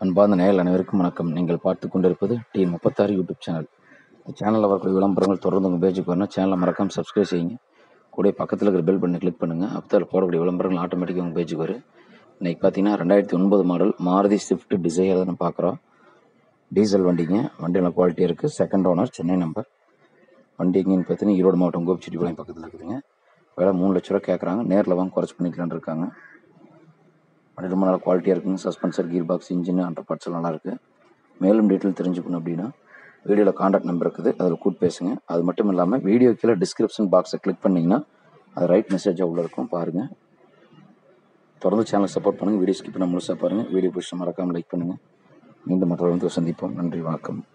அன்பார்ந்த நேயல் அனைவருக்கும் வணக்கம் நீங்கள் பார்த்து கொண்டிருப்பது டி முப்பத்தாறு யூடியூப் சேனல் இந்த சேனலில் வரக்கூடிய விளம்பரங்கள் தொடர்ந்து உங்கள் பேஜுக்கு வரணும் சேனலை மறக்காம சப்ஸ்கிரைப் செய்யுங்க கூட பக்கத்தில் இருக்கிற பெல் பண்ணி கிளிக் பண்ணுங்கள் அப்போ அதில் போடக்கூடிய விளம்பரங்கள் ஆட்டோமேட்டிக்காக உங்கள் பேஜுக்கு வரும் இன்றைக்கி பார்த்தீங்கன்னா ரெண்டாயிரத்தி ஒன்பது மாடல் மாருதி ஸ்விஃப்ட் டிசைர் தான் பார்க்குறோம் டீசல் வண்டிங்க வண்டி நல்ல குவாலிட்டி இருக்குது செகண்ட் ஓனர் சென்னை நம்பர் வண்டி எங்கேன்னு பார்த்தீங்கன்னா ஈரோடு மாவட்டம் கோபிச்செட்டிப்பாளையம் பக்கத்தில் இருக்குதுங்க விலை மூணு லட்ச ரூபா கேட்குறாங்க நேரில் வாங்க குறைச்சி பண்ணிக்கலான்னு இருக்காங்க வண்டி ரொம்ப நல்ல குவாலிட்டியாக இருக்குங்க suspension gear box engine under parts எல்லாம் நல்லா இருக்குது மேலும் டீட்டெயில் தெரிஞ்சுக்கணும் அப்படின்னா வீடியோவில் காண்டாக்ட் நம்பர் இருக்குது அதில் கூட்டு பேசுங்க அது மட்டும் இல்லாமல் வீடியோ கீழே டிஸ்கிரிப்ஷன் பாக்ஸை கிளிக் பண்ணிங்கன்னா அது ரைட் மெசேஜாக உள்ள இருக்கும் பாருங்கள் தொடர்ந்து சேனலை சப்போர்ட் பண்ணுங்கள் வீடியோ ஸ்கிப் பண்ண முழுசாக பாருங்கள் வீடியோ பிடிச்ச மறக்காமல் லைக் பண்ணுங்கள் மீண்டும் மற்றவர்களுக்கு சந்திப்போம் நன்றி வணக்கம்